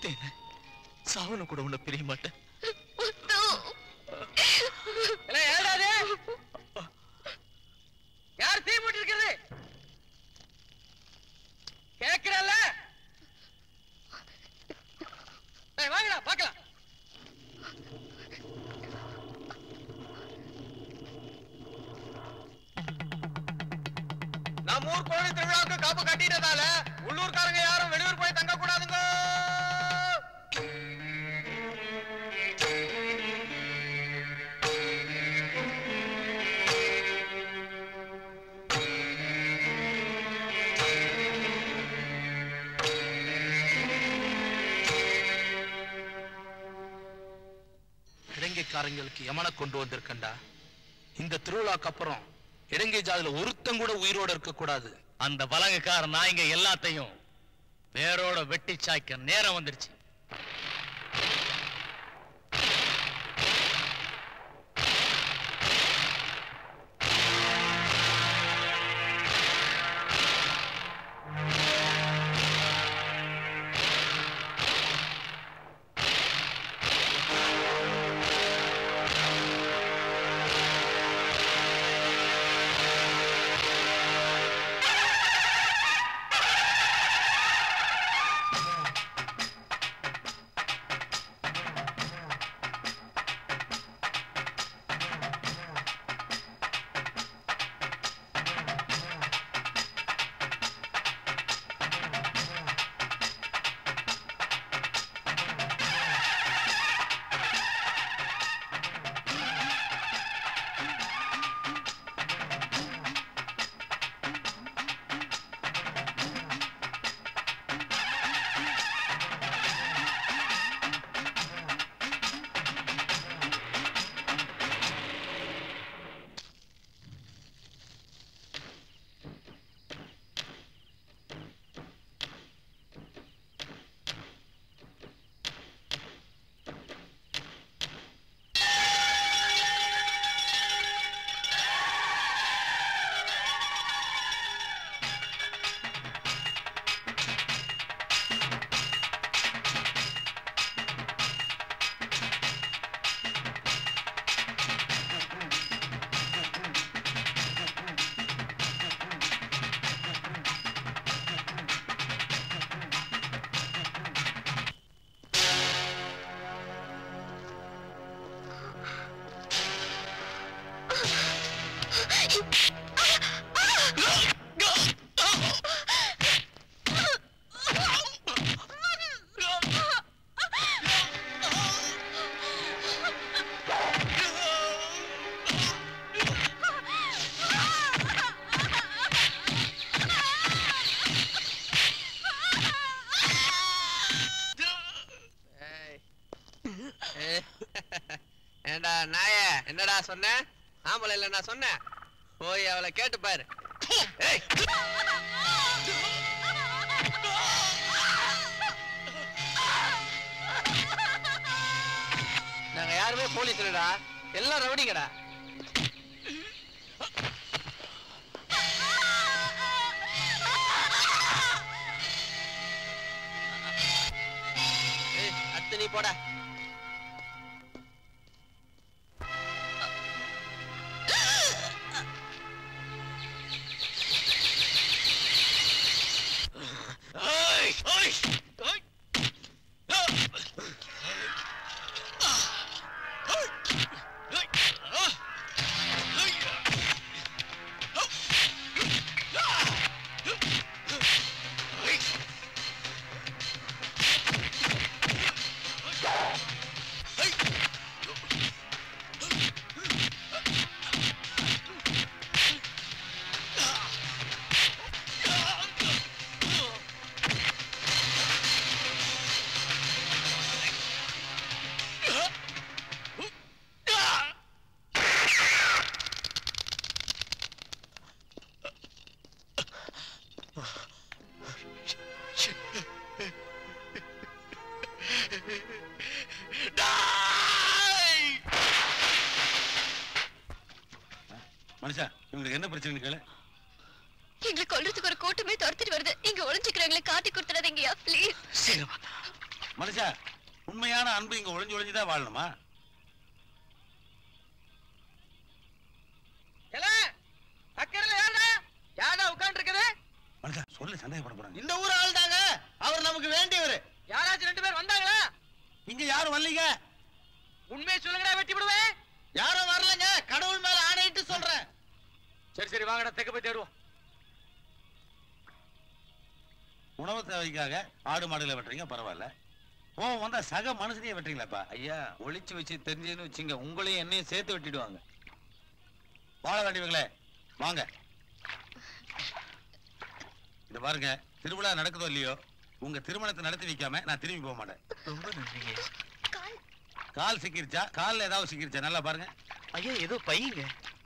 தேன சாவன கூட உன்னை பிரிய மாட்டேன் யார் தீ மூட்டி இருக்கிறது கேக்குறல்ல ஏய், வாங்கடா பார்க்கலாம் நம்ம ஊர் கோழி திருவிழாவுக்கு காப்பு கட்டிட்டதால உள்ளூர்காரங்க யாரும் வெளியூர் போய் தங்க கூடாதுங்க இலங்கைக்காரங்களுக்கு யமனை கொண்டு வந்திருக்கண்டா இந்த திருவிழாக்கு அப்புறம் இலங்கை ஜாதியில ஒருத்தன் கூட உயிரோட இருக்க கூடாது அந்த வலங்குக்கார நாய்ங்க எல்லாத்தையும் வேரோட வெட்டி சாய்க்க நேரம் வந்துருச்சு ஏண்டா நாய என்னடா சொன்ன ஆம்பளை இல்ல நான் சொன்னேன் போய் அவளை கேட்டு பாரு ஏய் நாங்க யாருமே போலீஸ் இல்லடா எல்லாம் ரவுடிங்கடா ஏய், அடுத்து நீ போடா மனுஷா இவங்களுக்கு என்ன பிரச்சனை கேளு எங்களை கொல்றதுக்கு ஒரு கூட்டமே துரத்திட்டு வருது இங்க ஒளிஞ்சுக்கிறவங்களை காட்டி கொடுத்துறாதீங்கயா ப்ளீஸ் மனுஷா உண்மையான அன்பு இங்க ஒளிஞ்சு ஒளிஞ்சுதான் வாழணுமா அக்கறையில யாருடா யாரா உட்கார்ந்து இருக்குது மனுஷா சொல்லு சந்தேகப்பட போறாங்க இந்த ஊர் ஆள் தாங்க அவர் நமக்கு வேண்டியவர் யாராச்சும் ரெண்டு பேர் வந்தாங்களா இங்க யாரும் வரலீங்க உண்மையை சொல்லுங்கடா வெட்டி விடுவேன் யாரும் வரலங்க கடவுள் மேல ஆணையிட்டு சொல்றேன் சரி சரி வாங்கடா தெக்க போய் தேடுவோம் உணவு தேவைக்காக ஆடு மாடுகளை வெட்டுறீங்க பரவாயில்ல கோவம் வந்தா சக மனுஷனையே வெட்டுறீங்களாப்பா ஐயா ஒளிச்சு வச்சு தெரிஞ்சுன்னு வச்சுங்க உங்களையும் என்னையும் சேர்த்து வெட்டிடுவாங்க வாழ வேண்டியவங்களே வாங்க இந்த பாருங்க திருவிழா நடக்குதோ இல்லையோ உங்க திருமணத்தை நடத்தி வைக்காம நான் திரும்பி போக மாட்டேன் ரொம்ப நன்றிங்க கால் சிக்கிருச்சா கால்ல ஏதாவது சிக்கிருச்சா நல்லா பாருங்க ஐயா ஏதோ பையங்க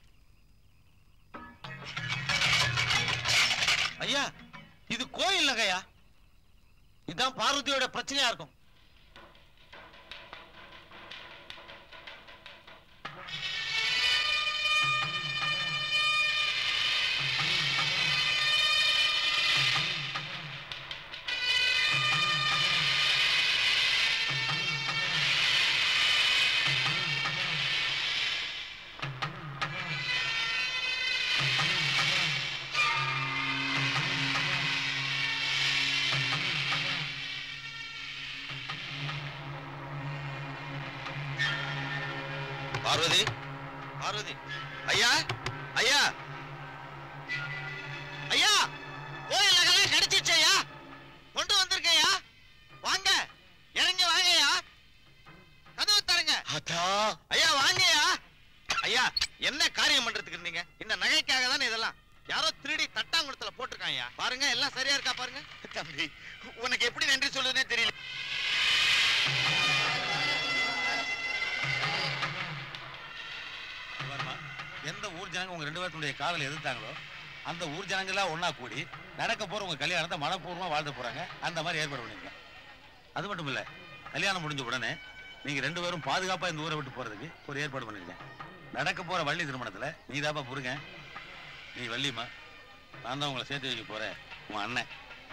ஐயா இது கோயில் இல்லைங்கய்யா இதான் பார்வதியோட பிரச்சனையா இருக்கும் பார்வதி பார்வதி ஐயா ஐயா ஐயா கோயில் நகைலாம் கிடைச்சிருச்சு ஐயா கொண்டு வந்திருக்கேயா வாங்க இறங்கி வாங்கய்யா கதவு தரங்க ஐயா வாங்கய்யா ஐயா என்ன காரியம் பண்றதுக்கு இருந்தீங்க இந்த நகைக்காக தானே இதெல்லாம் யாரோ திருடி தட்டாங்குளத்துல போட்டிருக்காங்க ஐயா பாருங்க எல்லாம் சரியா இருக்கா பாருங்க தம்பி உனக்கு எப்படி நன்றி சொல்லுதுன்னே தெரியல இங்க பாரும்மா, எந்த ஊர் ஜனங்க உங்க ரெண்டு பேர்த்துடைய காதலை எதிர்த்தாங்களோ அந்த ஊர் ஜனங்களாம் ஒண்ணா கூடி நடக்க போற உங்க கல்யாணத்தை மனப்பூர்வமா வாழ்ந்து போறாங்க அந்த மாதிரி ஏற்பாடு பண்ணிருங்க அது மட்டும் இல்ல கல்யாணம் முடிஞ்ச உடனே நீங்க ரெண்டு பேரும் பாதுகாப்பா இந்த ஊரை விட்டு போறதுக்கு ஒரு ஏற்பாடு பண்ணிருக்கேன் நடக்க போற வள்ளி திருமணத்துல நீ தாப்பா புருங்க நீ வள்ளிமா நான் தான் உங்களை சேர்த்து வைக்க போறேன் உன் அண்ணன்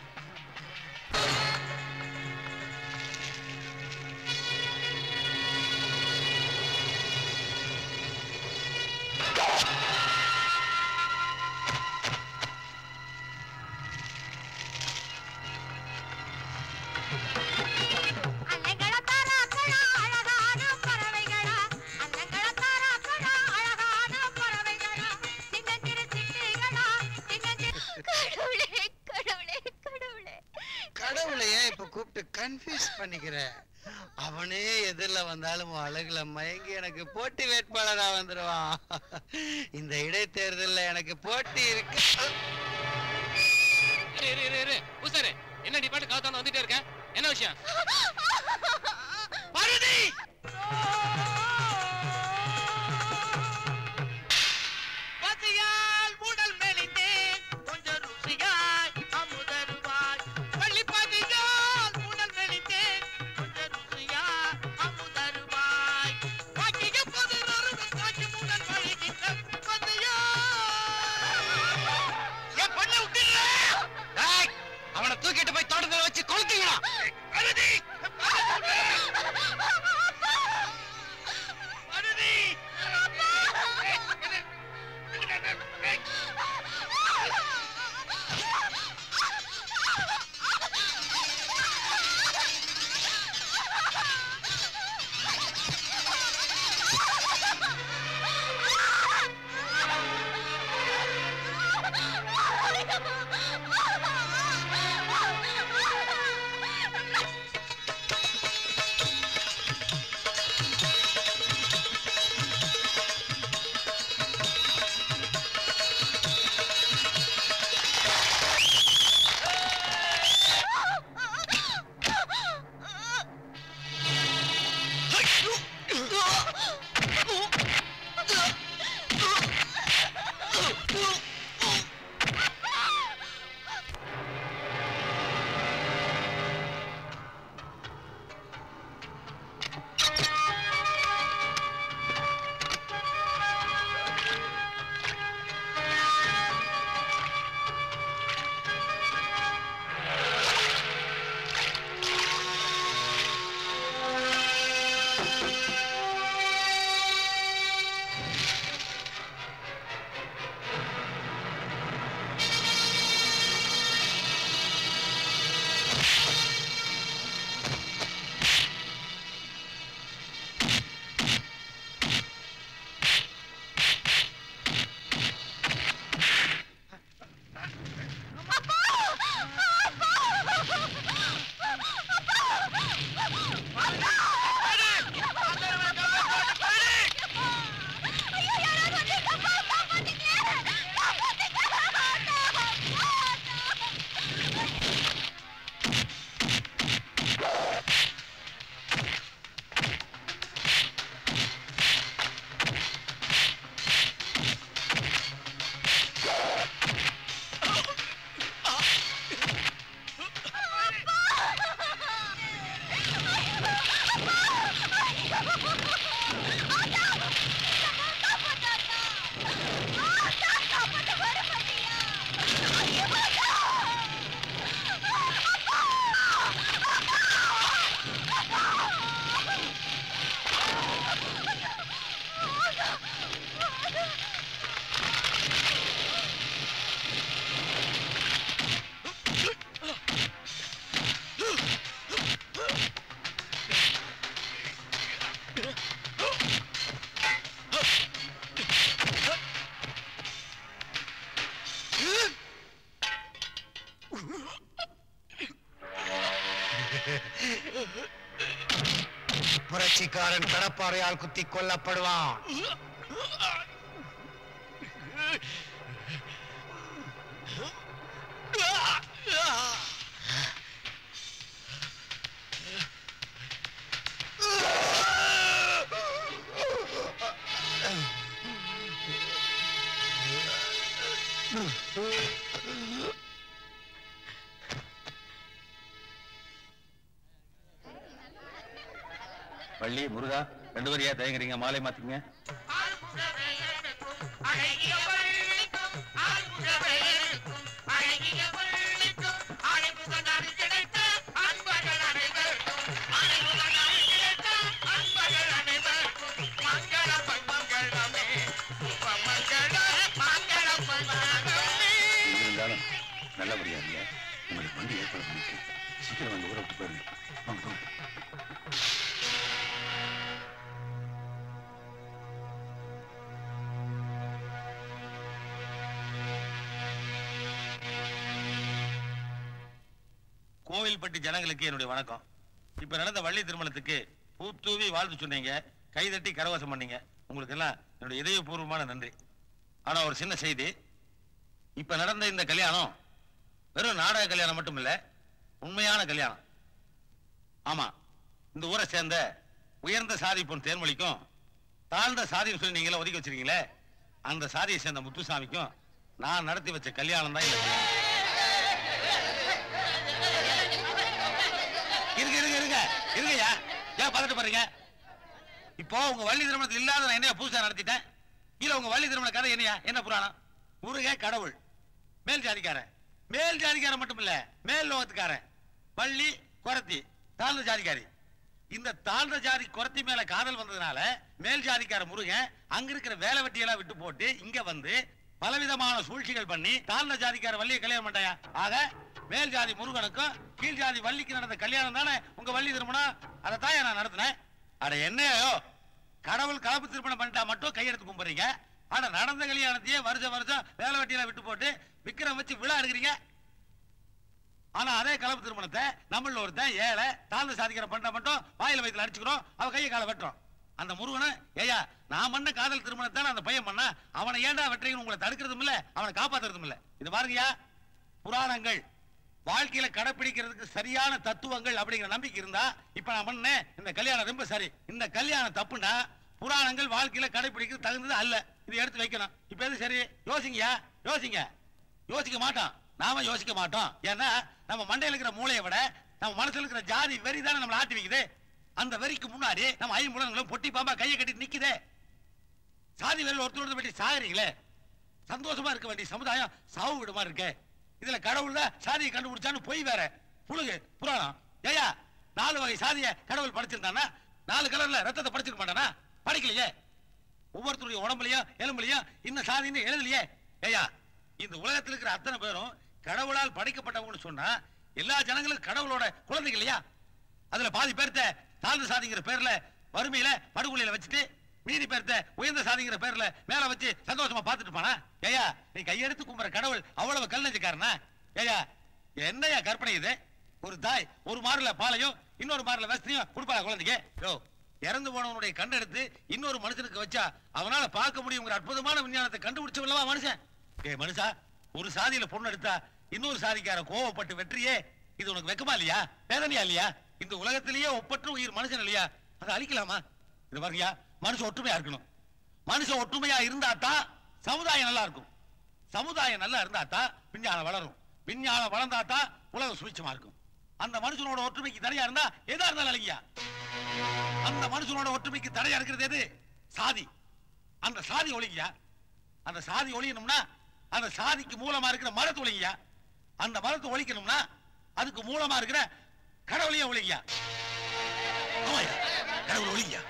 அன்னங்கள தாராக்களா அழகான பறவைகளா அன்னங்கள தாராக்களா அழகான பறவைகளா சின்னஞ்சிறு சிட்டுகளா சின்னஞ்சிறு கடவுளே கடவுளே கடவுளே கடவுளை ஏன் இப்ப கூப்பிட்டு கன்ஃபியூஸ் பண்ணிக்கிற அவனே எதிரில் வந்தாலும் உன் அழகுல மயங்கி எனக்கு போட்டி வேட்பாளரா வந்துருவான் இந்த இடைத்தேர்தல்ல எனக்கு போட்டி இருக்கு இரு இரு இரு பூசாரு என்ன நீ பாட்டு காத்தான வந்துட்டே இருக்க என்ன விஷயம் பார்வதி பசியால் உடல் மெலிந்தேன் கொஞ்சம் ருசியாய் அமுதருவாய் பள்ளி பசியால் உடல் மெலிந்தேன் கொஞ்சம் ருசியாய் அமுதருவாய் பாக்கிய பொது நறுமணம் காட்சி உடல் வழிகின்ற பசியா என் பொண்ணை விட்டுடுற அவனை தூக்கிட்டு போய் தோட்டத்துல வச்சு கொளுத்தீங்களா அருதி புரட்சிக்காரன் கடப்பாறையால் குத்தி கொல்லப்படுவான் வள்ளி முருகா ரெண்டு வரியா தயங்குறீங்க மாலை மாத்திங்க இருந்தாலும் நல்லபடியா இல்லையா உங்களுக்கு வண்டி ஏற்பாடு பண்ணிருக்கேன் சீக்கிரம் வந்து ஊரை விட்டு போயிருங்க வாங்க வாங்க கோவில்பட்டி ஜனங்களுக்கு என்னுடைய வணக்கம் இப்ப நடந்த வள்ளி திருமணத்துக்கு பூத்தூவி வாழ்த்து சொன்னீங்க கைதட்டி கரவசம் பண்ணீங்க உங்களுக்கு எல்லாம் என்னுடைய இதயபூர்வமான நன்றி ஆனா ஒரு சின்ன செய்தி இப்ப நடந்த இந்த கல்யாணம் வெறும் நாடக கல்யாணம் மட்டும் இல்ல உண்மையான கல்யாணம் ஆமா இந்த ஊரை சேர்ந்த உயர்ந்த சாதி பொன் தேன்மொழிக்கும் தாழ்ந்த சாதின்னு சொல்லி நீங்களே ஒதுக்கி வச்சிருக்கீங்களே அந்த சாதியை சேர்ந்த முத்துசாமிக்கும் நான் நடத்தி வச்ச கல்யாணம் தான் இந்த கல்யாணம் இருங்க இருங்க இருங்க இருங்கய்யா ஏன் பதட்டு பாருங்க இப்போ உங்க வள்ளி திருமணத்தில் இல்லாத நான் என்ன புதுசா நடத்திட்டேன் இல்ல உங்க வள்ளி திருமண கதை என்னையா என்ன புராணம் முருக கடவுள் மேல் ஜாதிக்காரன் மேல் ஜாதிக்காரன் மட்டும் இல்ல மேல் லோகத்துக்காரன் வள்ளி குரத்தி தாழ்ந்த ஜாதிக்காரி இந்த தாழ்ந்த ஜாதி குரத்தி மேல காதல் வந்ததுனால மேல் ஜாதிக்கார முருகன் அங்க இருக்கிற வேலை வெட்டியெல்லாம் விட்டு போட்டு இங்க வந்து பலவிதமான சூழ்ச்சிகள் பண்ணி தாழ்ந்த ஜாதிக்கார வள்ளியை கல்யாணம் பண்ணிட்டாயா ஆக மேல் ஜாதி முருகனுக்கும் கீழ் ஜாதி வள்ளிக்கு நடந்த கல்யாணம் தானே உங்க வள்ளி திருமணம் அதை தான் நான் நடத்தினேன் அட என்னையோ கடவுள் கலப்பு திருமணம் பண்ணிட்டா மட்டும் கையெடுத்து கும்பிடுறீங்க ஆனா நடந்த கல்யாணத்தையே வருஷம் வருஷம் வேலை வெட்டியெல்லாம் விட்டு போட்டு விக்கிரம் வச்சு விழா எடுக்கிறீங்க ஆனா அதே கலப்பு திருமணத்தை நம்மள ஒருத்தன் ஏழை தாழ்ந்து சாதிக்கிற பண்ண மட்டும் வாயில வயித்துல அடிச்சுக்கிறோம் அவ கையை காலை வெட்டுறோம் அந்த முருகனை ஏயா நான் பண்ண காதல் திருமணத்தை அந்த பையன் பண்ணா அவனை ஏன்டா வெட்டுறீங்கன்னு உங்களை தடுக்கிறதும் இல்ல அவனை காப்பாத்துறதும் இல்ல இது பாருங்கயா புராணங்கள் வாழ்க்கையில கடைப்பிடிக்கிறதுக்கு சரியான தத்துவங்கள் அப்படிங்கிற நம்பிக்கை இருந்தா இப்ப நான் பண்ணேன் இந்த கல்யாணம் ரொம்ப சரி இந்த கல்யாணம் தப்புனா புராணங்கள் வாழ்க்கையில கடைப்பிடிக்கிறது தகுந்தது அல்ல இது எடுத்து வைக்கணும் இப்ப எது சரி யோசிங்கயா யோசிங்க யோசிக்க மாட்டோம் நாம யோசிக்க மாட்டோம் ஏன்னா நம்ம மண்டையில இருக்கிற மூளையை விட நம்ம மனசுல இருக்கிற ஜாதி வெறி தானே நம்மளை ஆட்டி வைக்குது அந்த வெறிக்கு முன்னாடி நம்ம ஐம்புலன்களும் பொட்டி பாம்பா கையை கட்டி நிக்குதே சாதி வெறியில் ஒருத்தர் வெட்டி சாகுறீங்களே சந்தோஷமா இருக்க வேண்டிய சமுதாயம் சாவு விடுமா இருக்கு இதுல கடவுள் தான் சாதியை கண்டுபிடிச்சான்னு பொய் வேற புழுகு புராணம் ஏயா நாலு வகை சாதிய கடவுள் படைச்சிருந்தானா நாலு கலர்ல ரத்தத்தை படிச்சிருக்க மாட்டானா படிக்கலையே ஒவ்வொருத்தருடைய உடம்புலயும் எலும்புலயும் இன்னும் சாதின்னு எழுதலையே ஏயா இந்த உலகத்தில் இருக்கிற அத்தனை பேரும் கடவுளால் படைக்கப்பட்டவங்கன்னு சொன்னா எல்லா ஜனங்களும் கடவுளோட குழந்தைங்க இல்லையா அதுல பாதி பேர்த்த தாழ்ந்த சாதிங்கிற பேர்ல வறுமையில படுகொலையில வச்சுட்டு மீதி பேர்த்த உயர்ந்த சாதிங்கிற பேர்ல மேல வச்சு சந்தோஷமா பார்த்துட்டு போனா ஏயா நீ கையெடுத்து கும்புற கடவுள் அவ்வளவு கல் நெஞ்சுக்காரனா ஏயா என்னையா கற்பனை இது ஒரு தாய் ஒரு மாறுல பாலையும் இன்னொரு மாறுல வசதியும் கொடுப்பாங்க குழந்தைக்கு யோ இறந்து போனவனுடைய கண்ணை எடுத்து இன்னொரு மனுஷனுக்கு வச்சா அவனால பார்க்க முடியுங்கிற அற்புதமான விஞ்ஞானத்தை கண்டுபிடிச்சவல்லவா மனுஷன் ஏ மனுஷா ஒரு சாதியில பொண்ணு எடுத்தா இன்னொரு சாதிக்கார கோவப்பட்டு வெற்றியே இது உனக்கு வெக்கமா இல்லையா வேதனையா இல்லையா இந்த உலகத்திலேயே ஒப்பற்ற உயிர் மனுஷன் இல்லையா அதை அழிக்கலாமா இது பாருங்கயா மனுஷன் ஒற்றுமையா இருக்கணும் மனுஷன் ஒற்றுமையா இருந்தா தான் சமுதாயம் நல்லா இருக்கும் சமுதாயம் நல்லா இருந்தா தான் விஞ்ஞானம் வளரும் விஞ்ஞானம் வளர்ந்தா தான் உலகம் சுபிச்சமா இருக்கும் அந்த மனுஷனோட ஒற்றுமைக்கு தடையா இருந்தா எதா இருந்தாலும் அழகியா அந்த மனுஷனோட ஒற்றுமைக்கு தடையா இருக்கிறது எது சாதி அந்த சாதி ஒழிங்கயா அந்த சாதி ஒழியணும்னா அந்த சாதிக்கு மூலமா இருக்கிற மரத்தை ஒழிங்கயா அந்த மரத்தை ஒழிக்கணும்னா அதுக்கு மூலமா இருக்கிற கடவுளையும் ஒழிங்கயா ஆமாய்யா, கடவுள் ஒழிங்கயா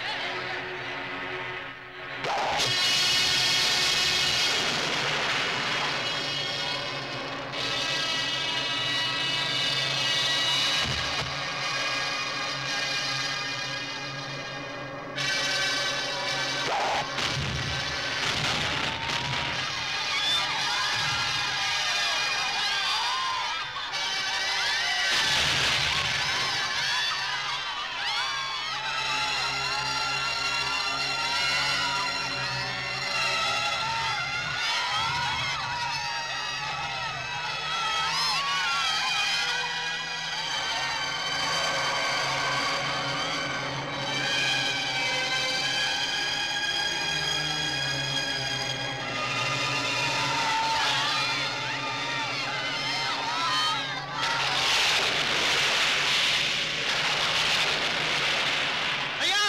ஐயா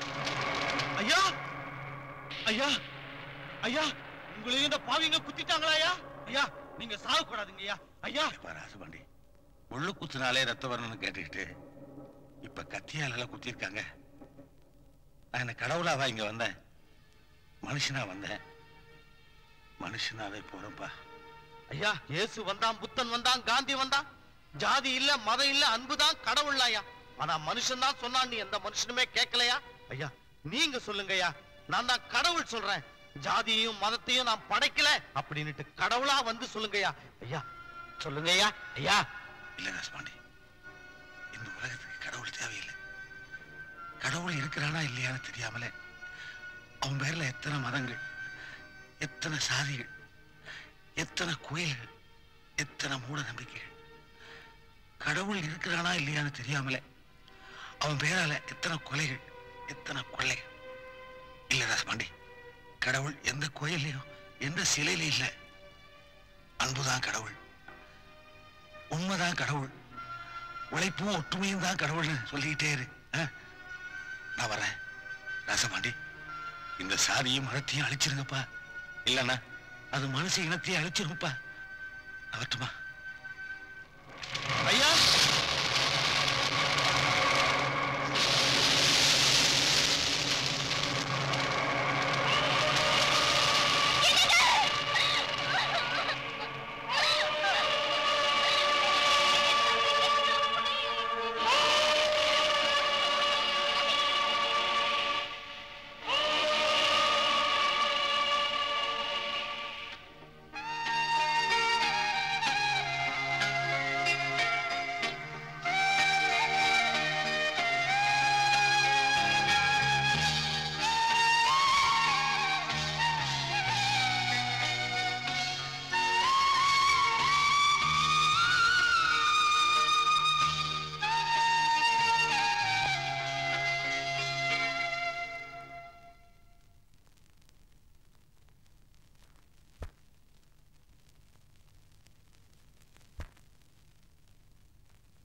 ஐயா ஐயா ஐயா உங்களையும் இந்த பாவிங்க குத்திட்டாங்களா ஐயா ஐயா நீங்க சாகக்கூடாதுங்க ஐயா ஐயா ராசபாண்டி முள்ளு குத்துனாலே ரத்த வரணும்னு கேட்டுக்கிட்டு இப்ப கத்தியால எல்லாம் குத்திருக்காங்க நான் என்ன கடவுளாவா இங்க வந்தேன் மனுஷனா வந்தேன் மனுஷனாவே போறேன்ப்பா ஐயா இயேசு வந்தான் புத்தன் வந்தான் காந்தி வந்தான் ஜாதி இல்ல மதம் இல்ல அன்புதான் கடவுள் ஐயா ஆனா மனுஷன் தான் சொன்னான் நீ எந்த மனுஷனுமே கேட்கலையா ஐயா நீங்க சொல்லுங்க ஐயா நான் தான் கடவுள் சொல்றேன் ஜாதியையும் மதத்தையும் நான் படைக்கல அப்படின்னுட்டு கடவுளா வந்து சொல்லுங்க ஐயா ஐயா சொல்லுங்க ஐயா ஐயா இல்ல ராசபாண்டி இந்த உலகத்துக்கு கடவுள் தேவையில்லை கடவுள் இருக்கிறானா இல்லையான்னு தெரியாமலே அவன் பேர்ல எத்தனை மதங்கள் எத்தனை சாதிகள் எத்தனை கோயில்கள் எத்தனை மூட நம்பிக்கைகள் கடவுள் இருக்கிறானா இல்லையான்னு தெரியாமலே அவன் பேரால எத்தனை கொலைகள் எத்தனை கொள்ளைகள் இல்ல ராசபாண்டி கடவுள் எந்த கோயில்லையும் எந்த சிலையிலும் இல்லை அன்புதான் கடவுள் உண்மைதான் கடவுள் உழைப்பும் ஒற்றுமையும் தான் கடவுள்னு சொல்லிக்கிட்டே இரு ஆ? நான் வரேன் ராசபாண்டி இந்த சாதியும் மதத்தையும் அழிச்சிருங்கப்பா இல்லைன்னா அது மனுஷ இனத்தையும் அழிச்சிருங்கப்பா அவற்றுமா